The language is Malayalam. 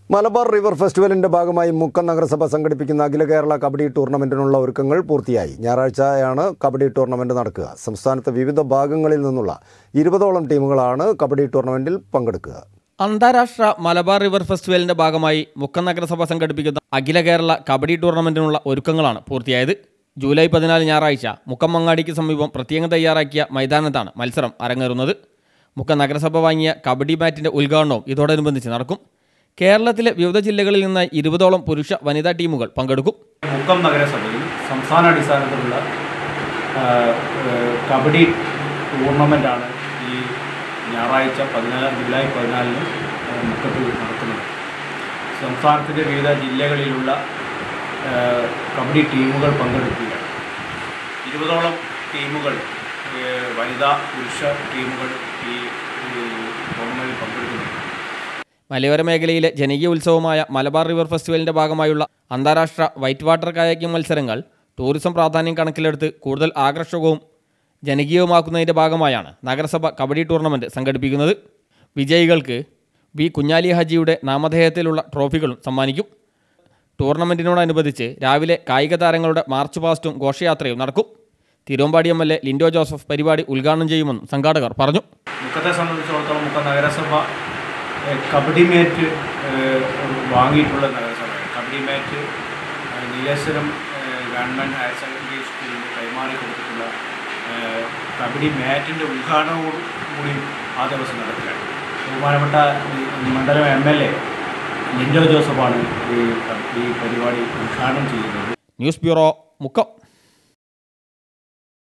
മലബാർ റിവർ ഫെസ്റ്റിവലിന്റെ ഭാഗമായി മുക്കം നഗരസഭ സംഘടിപ്പിക്കുന്ന അഖില കേരള കബഡി ടൂർണമെന്റിനുള്ള ഒരുക്കങ്ങൾ പൂർത്തിയായി ഞായറാഴ്ചയാണ് കബഡി ടൂർണമെന്റ് നടക്കുക സംസ്ഥാനത്തെ വിവിധ ഭാഗങ്ങളിൽ നിന്നുള്ള ഇരുപതോളം ടീമുകളാണ് കബഡി ടൂർണമെന്റിൽ പങ്കെടുക്കുക അന്താരാഷ്ട്ര മലബാർ റിവർ ഫെസ്റ്റിവലിന്റെ ഭാഗമായി മുക്കം നഗരസഭ സംഘടിപ്പിക്കുന്ന അഖില കേരള കബഡി ടൂർണമെന്റിനുള്ള ഒരുക്കങ്ങളാണ് പൂർത്തിയായത് ജൂലൈ പതിനാല് ഞായറാഴ്ച മുക്കം മങ്ങാടിക്ക് സമീപം പ്രത്യേകം തയ്യാറാക്കിയ മൈതാനത്താണ് മത്സരം അരങ്ങേറുന്നത് മുക്കം നഗരസഭ വാങ്ങിയ കബഡി മാറ്റിന്റെ ഉദ്ഘാടനവും ഇതോടനുബന്ധിച്ച് നടക്കും കേരളത്തിലെ വിവിധ ജില്ലകളിൽ നിന്ന് ഇരുപതോളം പുരുഷ വനിതാ ടീമുകൾ പങ്കെടുക്കും മുക്കം നഗരസഭയിൽ സംസ്ഥാന അടിസ്ഥാനത്തിലുള്ള ആ, ഏ, കബഡി ടൂർണമെൻ്റാണ് ഈ ഞായറാഴ്ച പതിനാലാം ജൂലൈ പതിനാലിന് ആ, മുക്കത്ത് നടത്തുന്നത് സംസ്ഥാനത്തിൻ്റെ വിവിധ ജില്ലകളിലുള്ള ആ, കബഡി ടീമുകൾ പങ്കെടുക്കുകയാണ് ഇരുപതോളം ടീമുകൾ ഏ, വനിതാ പുരുഷ ടീമുകൾ ഈ ഈ ടൂർണമെൻറ്റിൽ പങ്കെടുക്കുന്നുണ്ട് മലയോര മേഖലയിലെ ജനകീയ ഉത്സവമായ മലബാർ റിവർ ഫെസ്റ്റിവലിന്റെ ഭാഗമായുള്ള അന്താരാഷ്ട്ര വൈറ്റ് വാട്ടർ കായാക്കിംഗ് മത്സരങ്ങൾ ടൂറിസം പ്രാധാന്യം കണക്കിലെടുത്ത് കൂടുതൽ ആകർഷകവും ജനകീയവുമാക്കുന്നതിന്റെ ഭാഗമായാണ് നഗരസഭ കബഡി ടൂർണമെന്റ് സംഘടിപ്പിക്കുന്നത് വിജയികൾക്ക് വി കുഞ്ഞാലി ഹജിയുടെ നാമധേയത്തിലുള്ള ട്രോഫികളും സമ്മാനിക്കും ടൂർണമെന്റിനോടനുബന്ധിച്ച് രാവിലെ കായിക താരങ്ങളുടെ മാർച്ച് പാസ്റ്റും ഘോഷയാത്രയും നടക്കും Thiruvambady M L A Lindo Joseph പരിപാടി ഉദ്ഘാടനം ചെയ്യുമെന്നും സംഘാടകർ പറഞ്ഞു മുക്കത്തെ സംബന്ധിച്ചിടത്തോളം മുക്കം നഗരസഭ ഏഹ്, കബഡി മാറ്റ് ഏഹ്, വാങ്ങിയിട്ടുള്ള നഗരസഭയാണ് കബഡി മാറ്റ് ഏഹ്, നീലേശ്വരം ഏഹ്, ഗവൺമെൻറ് ഹയർ സെക്കൻഡറി സ്കൂളിൽ കൈമാറി കൊടുത്തിട്ടുള്ള ഏഹ്, കബഡി മാറ്റിൻ്റെ ഉദ്ഘാടനവും കൂടി ആ ദിവസം നടക്കുകയാണ് ബഹുമാനപ്പെട്ട ഈ മണ്ഡലം എം എൽ എ ലിൻഡോ ജോസഫാണ് ഈ ഈ പരിപാടി ഉദ്ഘാടനം ചെയ്യുന്നത് ന്യൂസ് ബ്യൂറോ മുക്കം